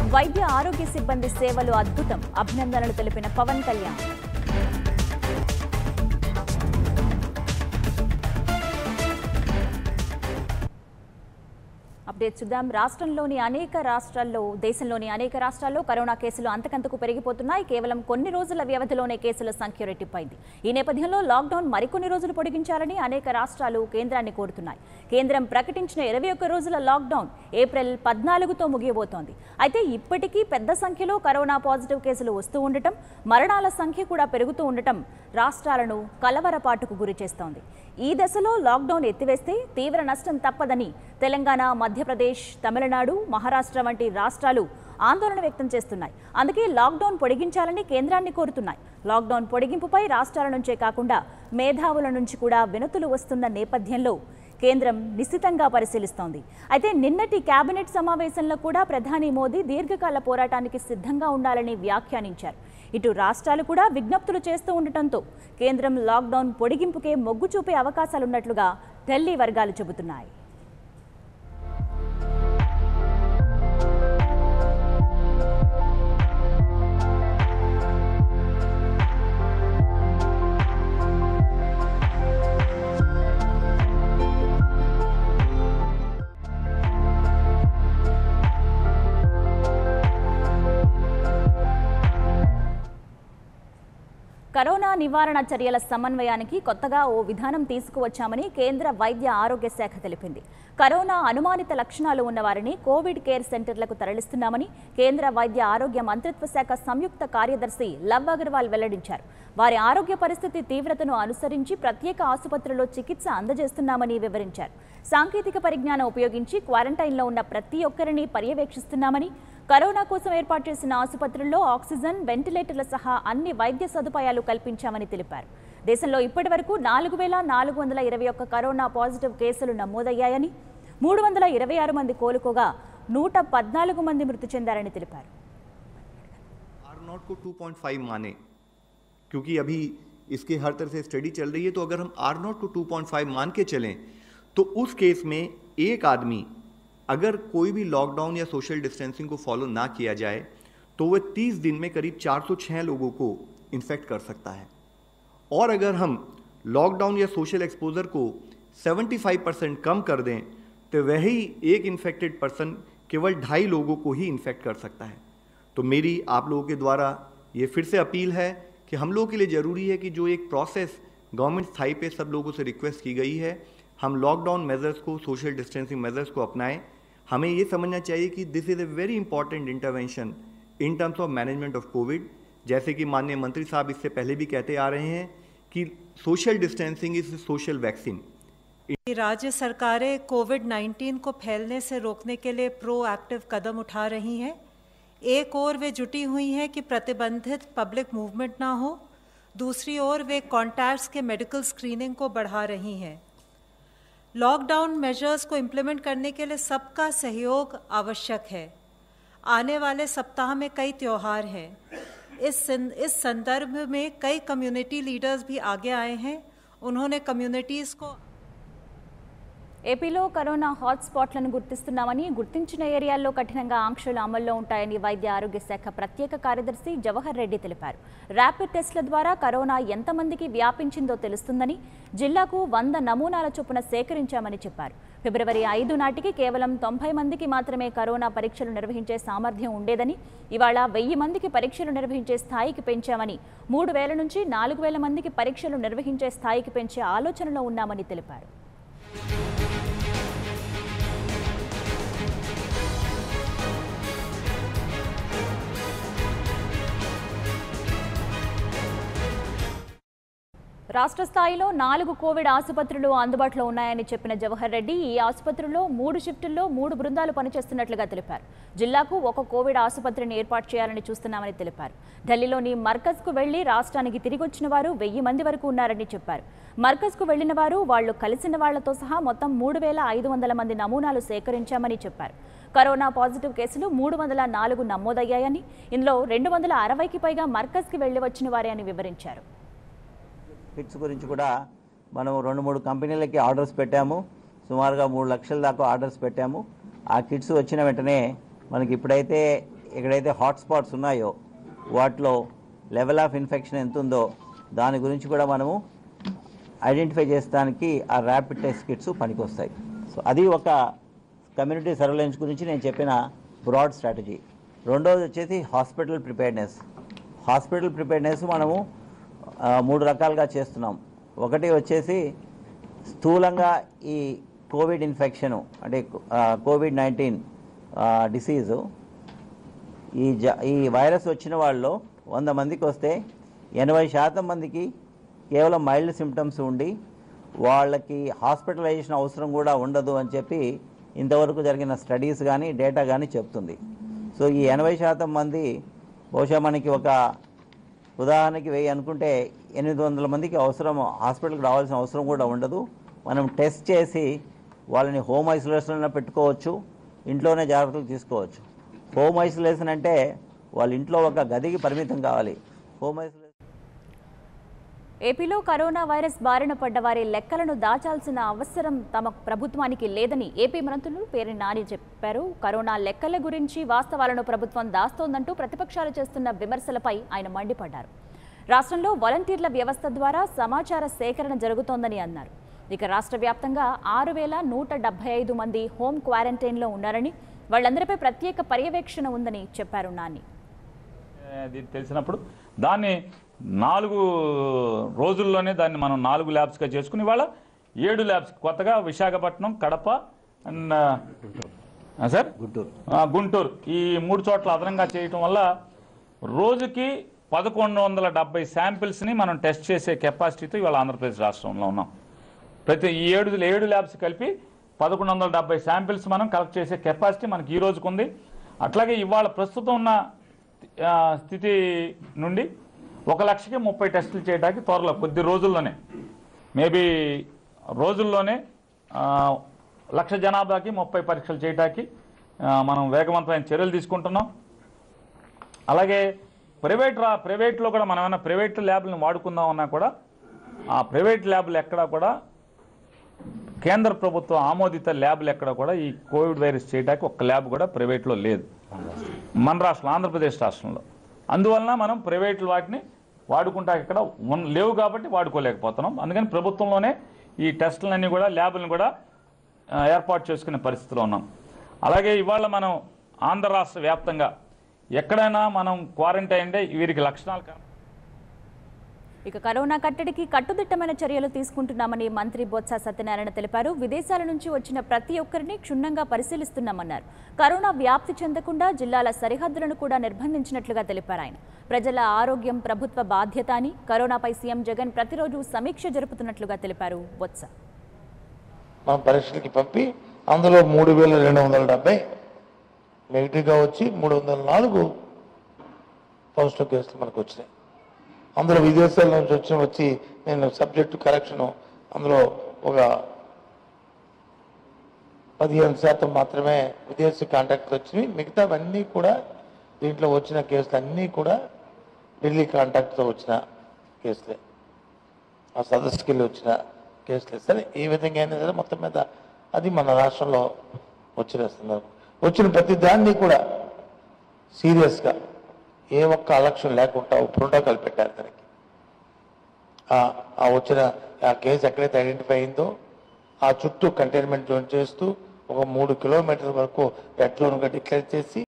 వైద్య ఆరోగ్య సిబ్బంది సేవలు అద్భుతం అభినందనలు తెలిపిన పవన్ కళ్యాణ్ అప్డేట్ చూద్దాం రాష్ట్రంలోని అనేక రాష్ట్రాల్లో దేశంలోని అనేక రాష్ట్రాల్లో కరోనా కేసులు అంతకంతకు పెరిగిపోతున్నాయి కేవలం కొన్ని రోజుల వ్యవధిలోనే కేసుల సంఖ్య రెట్టింపైంది ఈ నేపథ్యంలో లాక్డౌన్ మరికొన్ని రోజులు పొడిగించాలని అనేక రాష్ట్రాలు కేంద్రాన్ని కోరుతున్నాయి కేంద్రం ప్రకటించిన ఇరవై ఒక్క రోజుల లాక్డౌన్ ఏప్రిల్ పద్నాలుగుతో ముగియబోతోంది అయితే ఇప్పటికీ పెద్ద సంఖ్యలో కరోనా పాజిటివ్ కేసులు వస్తూ ఉండటం మరణాల సంఖ్య కూడా పెరుగుతూ ఉండటం రాష్ట్రాలను కలవరపాటుకు గురి చేస్తోంది ఈ దశలో లాక్డౌన్ ఎత్తివేస్తే తీవ్ర నష్టం తప్పదని తెలంగాణ మధ్యప్రదేశ్ తమిళనాడు మహారాష్ట్ర వంటి రాష్ట్రాలు ఆందోళన వ్యక్తం చేస్తున్నాయి అందుకే లాక్డౌన్ పొడిగించాలని కేంద్రాన్ని కోరుతున్నాయి లాక్డౌన్ పొడిగింపుపై రాష్ట్రాల నుంచే కాకుండా మేధావుల నుంచి కూడా వినతులు వస్తున్న నేపథ్యంలో కేంద్రం నిశ్చితంగా పరిశీలిస్తోంది అయితే నిన్నటి కేబినెట్ సమావేశంలో కూడా ప్రధాని మోదీ దీర్ఘకాల పోరాటానికి సిద్ధంగా ఉండాలని వ్యాఖ్యానించారు ఇటు రాష్ట్రాలు కూడా విజ్ఞప్తులు చేస్తూ ఉండటంతో కేంద్రం లాక్డౌన్ పొడిగింపుకే మొగ్గు చూపే అవకాశాలున్నట్లుగా ఢిల్లీ వర్గాలు చెబుతున్నాయి కరోనా నివారణ చర్యల సమన్వయానికి కొత్తగా ఓ విధానం తీసుకువచ్చామని కేంద్ర వైద్య ఆరోగ్య శాఖ తెలిపింది కరోనా అనుమానిత లక్షణాలు ఉన్న వారిని కోవిడ్ కేర్ సెంటర్లకు తరలిస్తున్నామని కేంద్ర వైద్య ఆరోగ్య మంత్రిత్వ శాఖ సంయుక్త కార్యదర్శి లవ్ అగర్వాల్ వెల్లడించారు వారి ఆరోగ్య పరిస్థితి తీవ్రతను అనుసరించి ప్రత్యేక ఆసుపత్రిలో చికిత్స అందజేస్తున్నామని వివరించారు సాంకేతిక పరిజ్ఞానం ఉపయోగించి క్వారంటైన్లో ఉన్న ప్రతి ఒక్కరిని పర్యవేక్షిస్తున్నామని కరోనా కోసం ఏర్పాటు చేసిన ఆసుపత్రుల్లో ఆక్సిజన్ వెంటిలేటర్ల సహా అన్ని వైద్య సదుపాయాలు కల్పించామని తెలిపారు దేశంలో ఇప్పటివరకు నాలుగు వేల నాలుగు వందల ఇరవై ఒక్క కరోనా పాజిటివ్ కేసులు నమోదయ్యాయని మూడు వందల ఇరవై ఆరు మంది కోలుకోగా నూట పద్నాలుగు మంది మృతి చెందారని తెలిపారు आर नॉट को 2.5 माने क्योंकि अभी इसकी हर तरह से स्टडी चल रही है तो अगर हम आर नॉट को 2.5 मान के चलें तो उस केस में एक आदमी अगर कोई भी लॉकडाउन या सोशल डिस्टेंसिंग को फॉलो ना किया जाए तो वह 30 दिन में करीब 406 लोगों को इन्फेक्ट कर सकता है और अगर हम लॉकडाउन या सोशल एक्सपोजर को 75 परसेंट कम कर दें तो वही एक इन्फेक्टेड पर्सन केवल ढाई लोगों को ही इन्फेक्ट कर सकता है तो मेरी आप लोगों के द्वारा ये फिर से अपील है कि हम लोगों के लिए ज़रूरी है कि जो एक प्रोसेस गवर्नमेंट स्थाई पे सब लोगों से रिक्वेस्ट की गई है हम लॉकडाउन मेजर्स को सोशल डिस्टेंसिंग मेजर्स को अपनाएं हमें ये समझना चाहिए कि this is a very important intervention in terms of management of COVID जैसे कि माननीय मंत्री साहब इससे पहले भी कहते आ रहे हैं कि social distancing is social vaccine कि राज्य सरकारें कोविड 19 को फैलने से रोकने के लिए प्रोएक्टिव कदम उठा रही हैं एक ओर वे जुटी हुई हैं कि प्रतिबंधित पब्लिक मूवमेंट ना हो दूसरी ओर वे कॉन्टैक्ट्स के मेडिकल स्क्रीनिंग को बढ़ा रही हैं लॉकडाउन मेजर्स को इम्प्लीमेंट करने के लिए सबका सहयोग आवश्यक है आने वाले सप्ताह में कई त्यौहार हैं इस सं- इस संदर्भ में कई कम्युनिटी लीडर्स भी आगे आए हैं उन्होंने कम्युनिटीज़ को ఏపీలో కరోనా హాట్స్పాట్లను గుర్తిస్తున్నామని గుర్తించిన ఏరియాల్లో కఠినంగా ఆంక్షలు అమల్లో ఉంటాయని వైద్య ఆరోగ్య శాఖ ప్రత్యేక కార్యదర్శి జవహర్ రెడ్డి తెలిపారు ర్యాపిడ్ టెస్టుల ద్వారా కరోనా ఎంతమందికి వ్యాపించిందో తెలుస్తుందని జిల్లాకు వంద నమూనాల చొప్పున సేకరించామని చెప్పారు ఫిబ్రవరి ఐదు నాటికి కేవలం తొంభై మందికి మాత్రమే కరోనా పరీక్షలు నిర్వహించే సామర్థ్యం ఉండేదని ఇవాళ వెయ్యి మందికి పరీక్షలు నిర్వహించే స్థాయికి పెంచామని మూడు వేల నుంచి నాలుగు వేల మందికి పరీక్షలు నిర్వహించే స్థాయికి పెంచే ఆలోచనలో ఉన్నామని తెలిపారు రాష్ట్ర స్థాయిలో నాలుగు కోవిడ్ ఆసుపత్రులు అందుబాటులో ఉన్నాయని చెప్పిన జవహర్ రెడ్డి ఈ ఆసుపత్రుల్లో మూడు షిఫ్టుల్లో మూడు బృందాలు పనిచేస్తున్నట్లుగా తెలిపారు జిల్లాకు ఒక కోవిడ్ ఆసుపత్రిని ఏర్పాటు చేయాలని చూస్తున్నామని తెలిపారు ఢిల్లీలోని మర్కజ్కు వెళ్లి రాష్ట్రానికి తిరిగొచ్చిన వారు వెయ్యి మంది వరకు ఉన్నారని చెప్పారు మర్కజ్కు వెళ్లిన వారు వాళ్లు కలిసిన వాళ్లతో సహా మొత్తం మూడు వేల ఐదు వందల మంది నమూనాలు సేకరించామని చెప్పారు కరోనా పాజిటివ్ కేసులు మూడు వందల నాలుగు నమోదయ్యాయని ఇందులో రెండు వందల అరవైకి పైగా మర్కజ్కి వెళ్లి వచ్చిన వారే అని వివరించారు కిట్స్ గురించి కూడా మనం రెండు మూడు కంపెనీలకి ఆర్డర్స్ పెట్టాము సుమారుగా మూడు లక్షల దాకా ఆర్డర్స్ పెట్టాము ఆ కిట్స్ వచ్చిన వెంటనే మనకి ఇప్పుడైతే ఎక్కడైతే హాట్స్పాట్స్ ఉన్నాయో వాటిలో లెవెల్ ఆఫ్ ఇన్ఫెక్షన్ ఎంత ఉందో దాని గురించి కూడా మనము ఐడెంటిఫై చేసడానికి ఆ ర్యాపిడ్ టెస్ట్ కిట్స్ పనికొస్తాయి సో అది ఒక కమ్యూనిటీ సర్వేలెన్స్ గురించి నేను చెప్పిన బ్రాడ్ స్ట్రాటజీ రెండోది వచ్చేసి హాస్పిటల్ ప్రిపేర్నెస్ హాస్పిటల్ ప్రిపేర్నెస్ మనము ఆ, మూడు రకాలుగా చేస్తున్నాం ఒకటి వచ్చేసి స్థూలంగా ఈ కోవిడ్ ఇన్ఫెక్షను అంటే కోవిడ్ నైన్టీన్ డిసీజు ఈ జ ఈ వైరస్ వచ్చిన వాళ్ళలో వంద మందికి వస్తే ఎనభై శాతం మందికి కేవలం మైల్డ్ సిమ్టమ్స్ ఉండి వాళ్ళకి హాస్పిటలైజేషన్ అవసరం కూడా ఉండదు అని చెప్పి ఇంతవరకు జరిగిన స్టడీస్ కానీ డేటా కానీ చెప్తుంది సో ఈ ఎనభై శాతం మంది బహుశా మనకి ఒక ఉదాహరణకి వెయ్యి అనుకుంటే ఎనిమిది వందల మందికి అవసరం హాస్పిటల్కి రావాల్సిన అవసరం కూడా ఉండదు మనం టెస్ట్ చేసి వాళ్ళని హోమ్ ఐసోలేషన్లో పెట్టుకోవచ్చు ఇంట్లోనే జాగ్రత్తలు తీసుకోవచ్చు హోమ్ ఐసోలేషన్ అంటే వాళ్ళ ఇంట్లో ఒక గదికి పరిమితం కావాలి హోమ్ ఐసోలేషన్ ఏపీలో కరోనా వైరస్ బారిన పడ్డ వారి లెక్కలను దాచాల్సిన అవసరం తమ ప్రభుత్వానికి లేదని ఏపీ మంత్రులు పేరు నాని చెప్పారు కరోనా లెక్కల గురించి వాస్తవాలను ప్రభుత్వం దాస్తోందంటూ ప్రతిపక్షాలు చేస్తున్న విమర్శలపై ఆయన మండిపడ్డారు రాష్ట్రంలో వాలంటీర్ల వ్యవస్థ ద్వారా సమాచార సేకరణ జరుగుతోందని అన్నారు ఇక రాష్ట్ర వ్యాప్తంగా ఆరు వేల నూట డెబ్బై ఐదు మంది హోం క్వారంటైన్లో ఉన్నారని వాళ్ళందరిపై ప్రత్యేక పర్యవేక్షణ ఉందని చెప్పారు నాని ఇది తెలిసినప్పుడు దాన్ని నాలుగు రోజుల్లోనే దాన్ని మనం నాలుగు ల్యాబ్స్గా చేసుకుని ఇవాళ ఏడు ల్యాబ్స్ కొత్తగా విశాఖపట్నం కడప అండ్ ఆ, సార్ గుంటూరు ఆ, గుంటూరు ఈ మూడు చోట్ల అదనంగా చేయటం వల్ల రోజుకి పదకొండు వందల డెబ్బై శాంపిల్స్ని మనం టెస్ట్ చేసే కెపాసిటీతో ఇవాళ ఆంధ్రప్రదేశ్ రాష్ట్రంలో ఉన్నాం ప్రతి ఈ ఏడు ఏడు ల్యాబ్స్ కలిపి పదకొండు వందల డెబ్బై శాంపిల్స్ మనం కలెక్ట్ చేసే కెపాసిటీ మనకి ఈ రోజుకు ఉంది అట్లాగే ఇవాళ ప్రస్తుతం ఉన్న ఆ, స్థితి నుండి ఒక లక్షకి ముప్పై టెస్టులు చేయడానికి త్వరలో కొద్ది రోజుల్లోనే మేబీ రోజుల్లోనే ఆ, లక్ష జనాభాకి ముప్పై పరీక్షలు చేయడానికి ఆ, మనం వేగవంతమైన చర్యలు తీసుకుంటున్నాం అలాగే ప్రైవేట్ రా ప్రైవేట్లో కూడా మనం ఏమైనా ప్రైవేట్ ల్యాబ్లను వాడుకుందాం అన్నా కూడా ఆ ప్రైవేట్ ల్యాబ్లు ఎక్కడా కూడా కేంద్ర ప్రభుత్వం ఆమోదిత ల్యాబ్లు ఎక్కడ కూడా ఈ కోవిడ్ వైరస్ చేయడానికి ఒక్క ల్యాబ్ కూడా ప్రైవేట్లో లేదు మన రాష్ట్రంలో ఆంధ్రప్రదేశ్ రాష్ట్రంలో అందువలన మనం ప్రైవేట్ వాటిని వాడుకుంటా ఇక్కడ ఉన్- లేవు కాబట్టి వాడుకోలేకపోతున్నాం అందుకని ప్రభుత్వంలోనే ఈ టెస్టులన్నీ కూడా ల్యాబులను కూడా ఆ, ఏర్పాటు చేసుకునే పరిస్థితిలో ఉన్నాం అలాగే ఇవాళ మనం ఆంధ్ర రాష్ట్ర వ్యాప్తంగా ఎక్కడైనా మనం క్వారంటైన్ అంటే వీరికి లక్షణాలు కన- ఇక కరోనా కట్టడికి కట్టుదిట్టమైన చర్యలు తీసుకుంటున్నామని మంత్రి బొత్స సత్యనారాయణ తెలిపారు విదేశాల నుంచి వచ్చిన ప్రతి ఒక్కరిని క్షుణ్ణంగా పరిశీలిస్తున్నామన్నారు కరోనా వ్యాప్తి చెందకుండా జిల్లాల సరిహద్దులను కూడా నిర్బంధించినట్లుగా తెలిపారు ఆయన ప్రజల ఆరోగ్యం ప్రభుత్వ బాధ్యత అని కరోనాపై సీఎం జగన్ ప్రతిరోజు సమీక్ష జరుపుతున్నట్లుగా తెలిపారు బొత్స మనం పరీక్షలకి పంపి అందులో మూడు వేల రెండు వందల డెబ్బై నెగిటివ్గా వచ్చి మూడు వందల నాలుగు పాజిటివ్ కేసులు మనకు వచ్చినాయి అందులో విదేశాల నుంచి వచ్చిన వచ్చి నేను సబ్జెక్టు కరెక్షను అందులో ఒక పదిహేను శాతం మాత్రమే విదేశీ కాంటాక్ట్లు వచ్చినాయి మిగతావన్నీ కూడా దీంట్లో వచ్చిన కేసులు అన్నీ కూడా ఢిల్లీ కాంటాక్ట్తో వచ్చిన కేసులే ఆ సదస్సుకి వెళ్ళి వచ్చిన కేసులే సరే ఏ విధంగా అయినా సరే మొత్తం మీద అది మన రాష్ట్రంలో వచ్చిన సందర్భం వచ్చిన ప్రతి దాన్ని కూడా సీరియస్గా ఏ ఒక్క అలక్ష్యం లేకుండా ఒక ప్రోటోకాల్ పెట్టారు దానికి ఆ- ఆ వచ్చిన ఆ కేసు ఎక్కడైతే ఐడెంటిఫై అయిందో ఆ చుట్టూ కంటైన్మెంట్ జోన్ చేస్తూ ఒక మూడు కిలోమీటర్ల వరకు రెడ్ జోన్గా డిక్లేర్ చేసి